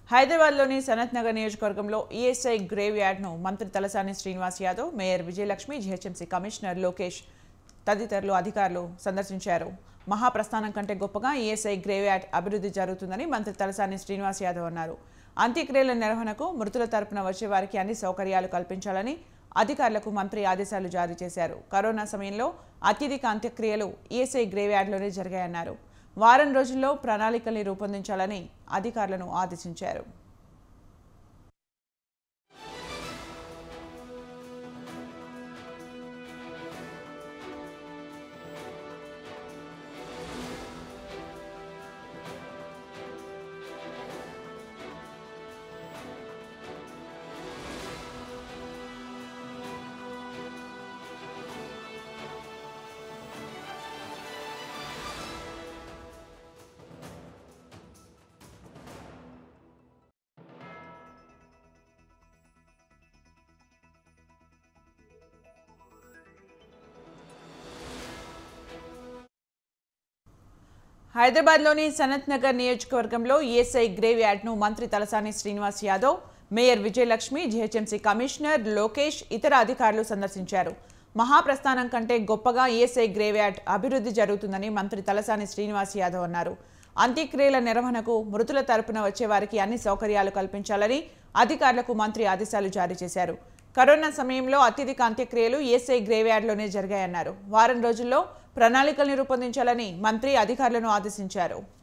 హైదరాబాద్లోని సనత్ నగర్ నియోజకవర్గంలో ESI grave యార్డ్ను మంత్రి Talasani Srinivas Yadav mayor Vijayalakshmi GHMC commissioner Lokesh తదితరులు అధికారులు సందర్శించారు మహాప్రస్థానం కంటే గొప్పగా ఈఎస్ఐ గ్రేవ్ యార్డ్ అభివృద్ధి జరుగుతుందని మంత్రి తలసాని శ్రీనివాస్ యాదవ్ అన్నారు అంత్యక్రియల నిర్వహణకు మృతుల తరపున వచ్చే వారికి అన్ని సౌకర్యాలు కల్పించాలని అధికారులకు మంత్రి ఆదేశాలు జారీ చేశారు కరోనా సమయంలో అత్యధిక అంత్యక్రియలు ఈఎస్ఐ గ్రేవ్ యార్డ్లోనే జరిగాయన్నారు వారం రోజుల్లో ప్రణాళికల్ని రూపొందించాలని అధికారులను ఆదేశించారు హైదరాబాద్లోని సనత్ నగర్ నియోజకవర్గంలో ఈఎస్ఐ గ్రేవ్ యార్డ్ను మంత్రి Talasani Srinivas Yadav mayor Vijayalakshmi GHMC commissioner Lokesh ఇతర అధికారులు సందర్శించారు మహాప్రస్థానం కంటే గొప్పగా ఈఎస్ఐ గ్రేవ్ యార్డ్ అభివృద్ధి జరుగుతుందని మంత్రి తలసాని శ్రీనివాస్ యాదవ్ అన్నారు అంత్యక్రియల నిర్వహణకు మృతుల తరపున వచ్చే వారికి అన్ని సౌకర్యాలు కల్పించాలని అధికారులకు మంత్రి ఆదేశాలు జారీ చేశారు కరోనా సమయంలో అత్యధిక అంత్యక్రియలు ఈఎస్ఐ గ్రేవ్ యార్డ్లోనే జరిగాయన్నారు వారం రోజుల్లో ప్రణాళికల్ని రూపొందించాలని మంత్రి అధికారులను ఆదేశించారు